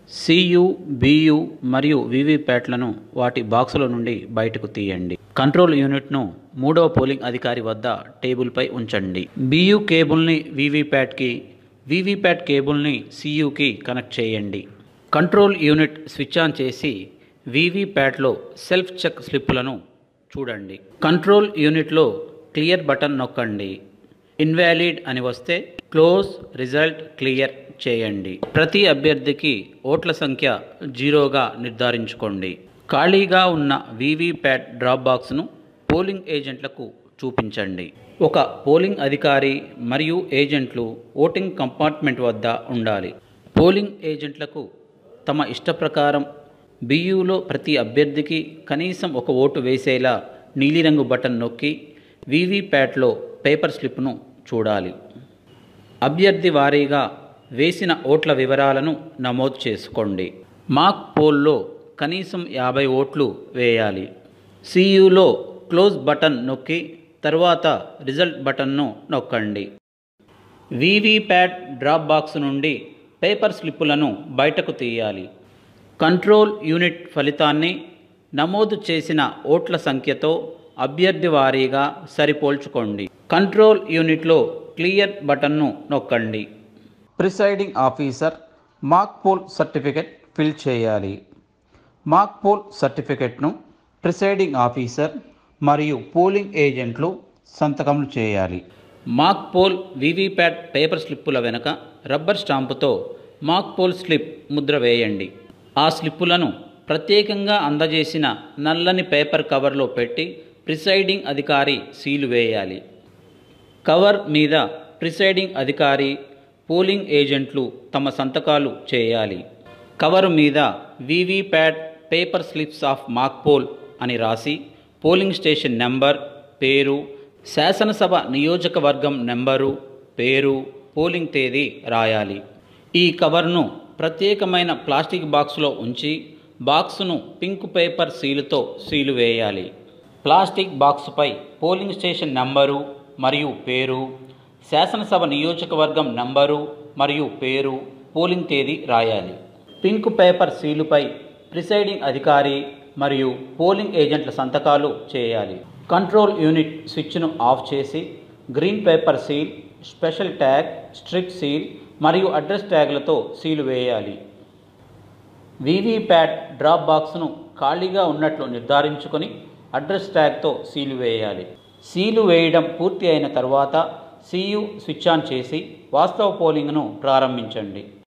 Cu బియు మరియు వివిప్యాట్లను వాటి బాక్సుల నుండి బయటకు తీయండి కంట్రోల్ యూనిట్ను మూడవ పోలింగ్ అధికారి వద్ద టేబుల్పై ఉంచండి బియు కేబుల్ని వివిప్యాట్కి వివిప్యాట్ కేబుల్ని సియుకి కనెక్ట్ చేయండి కంట్రోల్ యూనిట్ స్విచ్ ఆన్ చేసి వివిప్యాట్లో సెల్ఫ్ చెక్ స్లిప్పులను చూడండి కంట్రోల్ యూనిట్లో క్లియర్ బటన్ నొక్కండి ఇన్వాలిడ్ అని వస్తే క్లోజ్ రిజల్ట్ క్లియర్ చేయండి ప్రతి అభ్యర్థికి ఓట్ల సంఖ్య జీరోగా నిర్ధారించుకోండి ఖాళీగా ఉన్న వీవీప్యాట్ డ్రాప్ బాక్స్ను పోలింగ్ ఏజెంట్లకు చూపించండి ఒక పోలింగ్ అధికారి మరియు ఏజెంట్లు ఓటింగ్ కంపార్ట్మెంట్ వద్ద ఉండాలి పోలింగ్ ఏజెంట్లకు తమ ఇష్టప్రకారం బియ్యూలో ప్రతి అభ్యర్థికి కనీసం ఒక ఓటు వేసేలా నీలిరంగు బటన్ నొక్కి వీవీప్యాట్లో పేపర్ స్లిప్ను చూడాలి అభ్యర్థి వారీగా వేసిన ఓట్ల వివరాలను నమోదు చేసుకోండి మాక్ పోల్లో కనీసం యాభై ఓట్లు వేయాలి సియులో క్లోజ్ బటన్ నొక్కి తర్వాత రిజల్ట్ బటన్ను నొక్కండి వీవీప్యాట్ డ్రాప్ బాక్స్ నుండి పేపర్ స్లిప్పులను బయటకు తీయాలి కంట్రోల్ యూనిట్ ఫలితాన్ని నమోదు చేసిన ఓట్ల సంఖ్యతో అభ్యర్థి వారీగా సరిపోల్చుకోండి కంట్రోల్ యూనిట్లో క్లియర్ బటన్ను నొక్కండి presiding officer mock poll certificate fill చేయాలి మాక్ పోల్ సర్టిఫికెట్ను ప్రిసైడింగ్ ఆఫీసర్ మరియు పోలింగ్ ఏజెంట్లు సంతకములు చేయాలి మాక్ పోల్ వీవీప్యాట్ పేపర్ స్లిప్పుల వెనుక రబ్బర్ స్టాంపుతో మాక్ పోల్ స్లిప్ ముద్ర వేయండి ఆ స్లిప్పులను ప్రత్యేకంగా అందజేసిన నల్లని పేపర్ కవర్లో పెట్టి ప్రిసైడింగ్ అధికారి సీలు వేయాలి కవర్ మీద ప్రిసైడింగ్ అధికారి పోలింగ్ ఏజెంట్లు తమ సంతకాలు చేయాలి కవరు మీద VVPAT paper slips of mock poll అని రాసి పోలింగ్ స్టేషన్ నెంబర్ పేరు శాసనసభ నియోజకవర్గం నెంబరు పేరు పోలింగ్ తేదీ రాయాలి ఈ కవర్ను ప్రత్యేకమైన ప్లాస్టిక్ బాక్సులో ఉంచి బాక్సును పింక్ పేపర్ సీలుతో సీలు వేయాలి ప్లాస్టిక్ బాక్సుపై పోలింగ్ స్టేషన్ నంబరు మరియు పేరు శాసనసభ నియోజకవర్గం నంబరు మరియు పేరు పోలింగ్ తేదీ రాయాలి పింక్ పేపర్ సీలుపై ప్రిసైడింగ్ అధికారి మరియు పోలింగ్ ఏజెంట్ల సంతకాలు చేయాలి కంట్రోల్ యూనిట్ స్విచ్ను ఆఫ్ చేసి green paper seal special tag strip seal మరియు అడ్రస్ ట్యాగ్లతో సీలు వేయాలి వీవీప్యాట్ డ్రాప్ బాక్స్ను ఖాళీగా ఉన్నట్లు నిర్ధారించుకొని అడ్రస్ ట్యాగ్తో సీలు వేయాలి సీలు వేయడం పూర్తి అయిన తర్వాత సీయు స్విచ్ ఆన్ చేసి వాస్తవ పోలింగ్ను ప్రారంభించండి